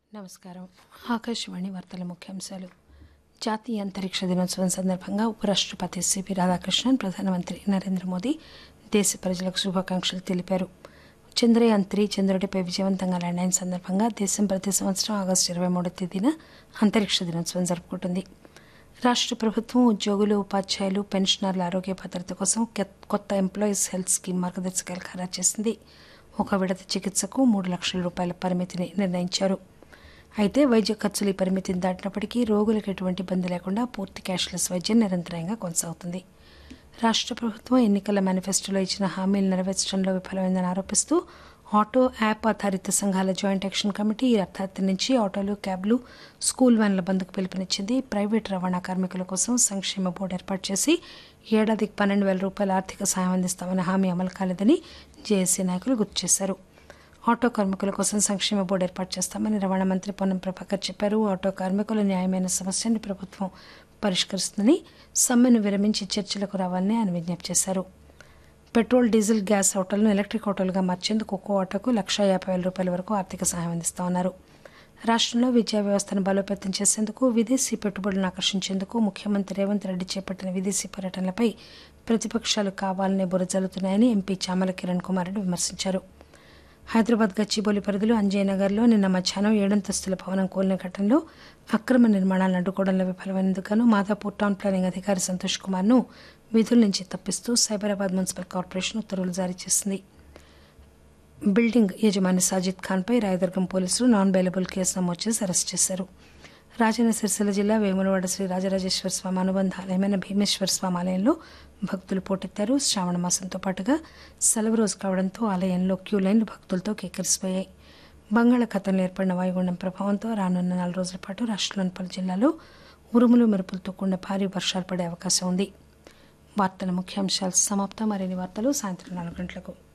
నమస్కారం ఆకాశవాణి వార్తల ముఖ్యాంశాలు జాతీయ అంతరిక్ష దినోత్సవం సందర్భంగా ఉపరాష్టపతి సిపి రాధాకృష్ణన్ ప్రధానమంత్రి నరేంద్ర మోదీ దేశ ప్రజలకు శుభాకాంక్షలు తెలిపారు చంద్రయాన్ త్రీ చంద్రుడిపై విజయవంతంగా ల్యాండ్ అయిన సందర్భంగా దేశం ప్రతి సంవత్సరం ఆగస్టు ఇరవై మూడో తేదీన అంతరిక్ష దినోత్సవం జరుపుకుంటుంది రాష్ట్ర ప్రభుత్వం ఉద్యోగులు ఉపాధ్యాయులు పెన్షనర్ల ఆరోగ్య భద్రత కోసం కె- కొత్త ఎంప్లాయీస్ హెల్త్ స్కీమ్ మార్గదర్శకాలు ఖరారు చేసింది ఒక విడత చికిత్సకు మూడు లక్షల రూపాయల పరిమితిని నిర్ణయించారు అయితే వైద్య ఖర్చులు ఈ పరిమితిని దాటినప్పటికీ రోగులకు ఎటువంటి ఇబ్బంది లేకుండా పూర్తి క్యాష్లెస్ వైద్యం నిరంతరాయంగా కొనసాగుతుంది రాష్ట్ర ప్రభుత్వం ఎన్నికల మేనిఫెస్టోలో ఇచ్చిన హామీలు నెరవేర్చడంలో విఫలమైందని ఆరోపిస్తూ ఆటో యాప్ ఆధారిత సంఘాల జాయింట్ యాక్షన్ కమిటీ ఈ అర్ధరాత్రి నుంచి ఆటోలు క్యాబ్లు స్కూల్ వ్యాన్ల బంద్కు పిలుపునిచ్చింది ప్రైవేట్ రవాణా కార్మికుల కోసం సంక్షేమ బోర్డు ఏర్పాటు చేసి ఏడాదికి పన్నెండు వేల రూపాయల ఆర్థిక సాయం అందిస్తామన్న హామీ అమలు కాలేదని జేఏసీ నాయకులు గుర్తు చేశారు ఆటో కార్మికుల కోసం సంక్షేమ బోర్డు ఏర్పాటు చేస్తామని రవాణా మంత్రి పొన్నం ప్రభాకర్ చెప్పారు ఆటో కార్మికుల న్యాయమైన సమస్యని ప్రభుత్వం పరిష్కరిస్తుందని సమ్మెను విరమించి చర్చలకు రావాలని ఆయన విజ్ఞప్తి చేశారు పెట్రోల్ డీజిల్ గ్యాస్ ఆటోలను ఎలక్ట్రిక్ ఆటోలుగా మార్చేందుకు ఒక్కో ఆటోకు లక్షా యాభై వేల రూపాయల వరకు ఆర్థిక సహాయం అందిస్తామన్నారు రాష్ట్రంలో విద్యా వ్యవస్థను బలోపేతం చేసేందుకు విదేశీ పెట్టుబడులను ఆకర్షించేందుకు ముఖ్యమంత్రి రేవంత్ రెడ్డి చేపట్టిన విదేశీ పర్యటనలపై ప్రతిపక్షాలు కావాలనే బురజల్లుతున్నాయని ఎంపీ చామల కిరణ్ కుమార్ రెడ్డి విమర్శించారు హైదరాబాద్ గచ్చిబౌలి పరిధిలో అంజయ్యనగర్లో నిన్న మధ్యాహ్నం ఏడంతస్తుల భవనం కూలిన ఘటనలో అక్రమ నిర్మాణాలను అడ్డుకోవడంలో విఫలమైనందుకు మాదాపూర్ టౌన్ ప్లానింగ్ అధికారి సంతోష్ కుమార్ను విధుల నుంచి తప్పిస్తూ సైబరాబాద్ మున్సిపల్ కార్పొరేషన్ ఉత్తర్వులు జారీ చేసింది బిల్డింగ్ యజమాని సాజిద్ ఖాన్పై రాయదుర్గం పోలీసులు నాన్ బెయిలబుల్ కేసు నమోదు చేసి అరెస్ట్ చేశారు రాజన్న సిరిసిల్ల జిల్లా వేములవాడ శ్రీ రాజరాజేశ్వర స్వామి అనుబంధ ఆలయమైన భీమేశ్వర స్వామి ఆలయంలో భక్తులు పోటెత్తారు శ్రావణ మాసంతో పాటుగా సెలవు రోజు కావడంతో ఆలయంలో క్యూ లైన్లు భక్తులతో కేకరిసిపోయాయి బంగాళాఖాతంలో ఏర్పడిన వాయుగుండం ప్రభావంతో రానున్న నాలుగు రోజుల పాటు రాష్ట్రంలోని పలు జిల్లాల్లో ఉరుములు మెరుపులతో కూడిన భారీ వర్షాలు పడే అవకాశం ఉంది వార్తల ముఖ్యాంశాలు సమాప్తం మరిన్ని వార్తలు సాయంత్రం నాలుగు గంటలకు